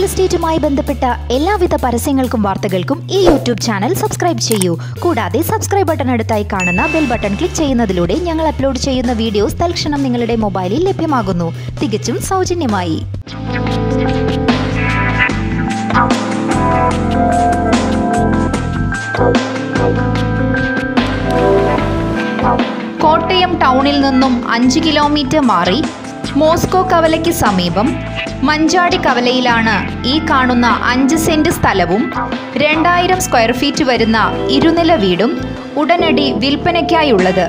എസ്റ്റേറ്റുമായി ബന്ധപ്പെട്ട എല്ലാവിധ പരസ്യങ്ങൾക്കും വാർത്തകൾക്കും ഈ യൂട്യൂബ് ചാനൽ സബ്സ്ക്രൈബ് ചെയ്യൂ കൂടാതെ സബ്സ്ക്രൈബ് ബട്ടൺ അടുത്തായി കാണുന്ന ബെൽ ബട്ടൺ ക്ലിക്ക് ചെയ്യുന്നതിലൂടെ ഞങ്ങൾ അപ്ലോഡ് ചെയ്യുന്ന വീഡിയോസ് തൽക്ഷണം നിങ്ങളുടെ മൊബൈലിൽ ലഭ്യമാകുന്നു തികച്ചും സൗജന്യമായി കോട്ടയം ടൗണിൽ നിന്നും അഞ്ച് കിലോമീറ്റർ മാറി മോസ്കോ കവലയ്ക്ക് സമീപം മഞ്ചാടി കവലയിലാണ് ഈ കാണുന്ന അഞ്ച് സെന്റ് സ്ഥലവും രണ്ടായിരം സ്ക്വയർ ഫീറ്റ് വരുന്ന ഇരുനില വീടും ഉടനടി വിൽപ്പനയ്ക്കായുള്ളത്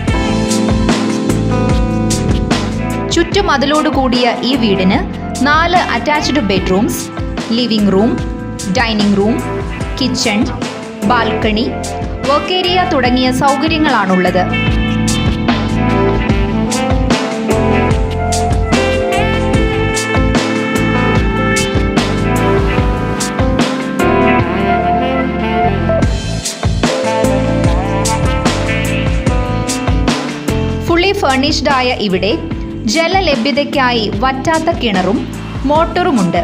ചുറ്റുമതിലോട് കൂടിയ ഈ വീടിന് നാല് attached bedrooms living room dining room kitchen balcony work area തുടങ്ങിയ സൗകര്യങ്ങളാണുള്ളത് ഫുള്ളി ഫർണിഷ്ഡ് ആയ ഇവിടെ ജലലഭ്യതയ്ക്കായി വറ്റാത്ത കിണറും മോട്ടോറുമുണ്ട്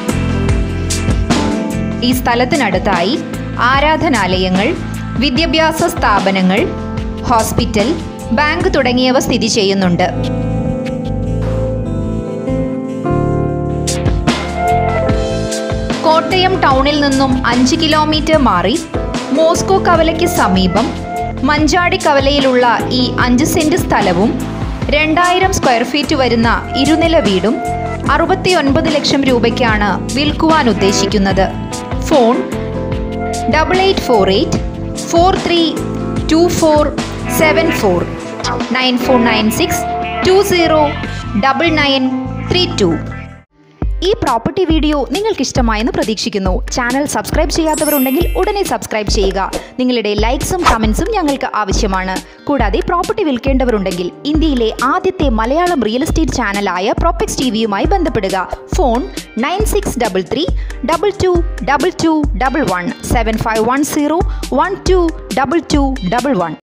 ഈ സ്ഥലത്തിനടുത്തായി ആരാധനാലയങ്ങൾ വിദ്യാഭ്യാസ സ്ഥാപനങ്ങൾ ഹോസ്പിറ്റൽ ബാങ്ക് തുടങ്ങിയവ സ്ഥിതി ചെയ്യുന്നുണ്ട് കോട്ടയം ടൗണിൽ നിന്നും അഞ്ച് കിലോമീറ്റർ മാറി മോസ്കോ കവലയ്ക്ക് സമീപം മഞ്ചാടി കവലയിലുള്ള ഈ അഞ്ച് സെന്റ് സ്ഥലവും രണ്ടായിരം സ്ക്വയർ ഫീറ്റ് വരുന്ന ഇരുനില വീടും അറുപത്തിയൊൻപത് ലക്ഷം രൂപയ്ക്കാണ് വിൽക്കുവാൻ ഉദ്ദേശിക്കുന്നത് phone double eight four eight four three two four seven four nine four nine six two zero double nine three two ഈ പ്രോപ്പർട്ടി വീഡിയോ നിങ്ങൾക്ക് ഇഷ്ടമായെന്ന് പ്രതീക്ഷിക്കുന്നു ചാനൽ സബ്സ്ക്രൈബ് ചെയ്യാത്തവരുണ്ടെങ്കിൽ ഉടനെ സബ്സ്ക്രൈബ് ചെയ്യുക നിങ്ങളുടെ ലൈക്സും കമൻസും ഞങ്ങൾക്ക് ആവശ്യമാണ് കൂടാതെ പ്രോപ്പർട്ടി വിൽക്കേണ്ടവരുണ്ടെങ്കിൽ ഇന്ത്യയിലെ ആദ്യത്തെ മലയാളം റിയൽ എസ്റ്റേറ്റ് ചാനലായ പ്രോപ്പക്സ് ടി വിയുമായി ബന്ധപ്പെടുക phone nine six double three double two double two double one seven five one zero one two double two double one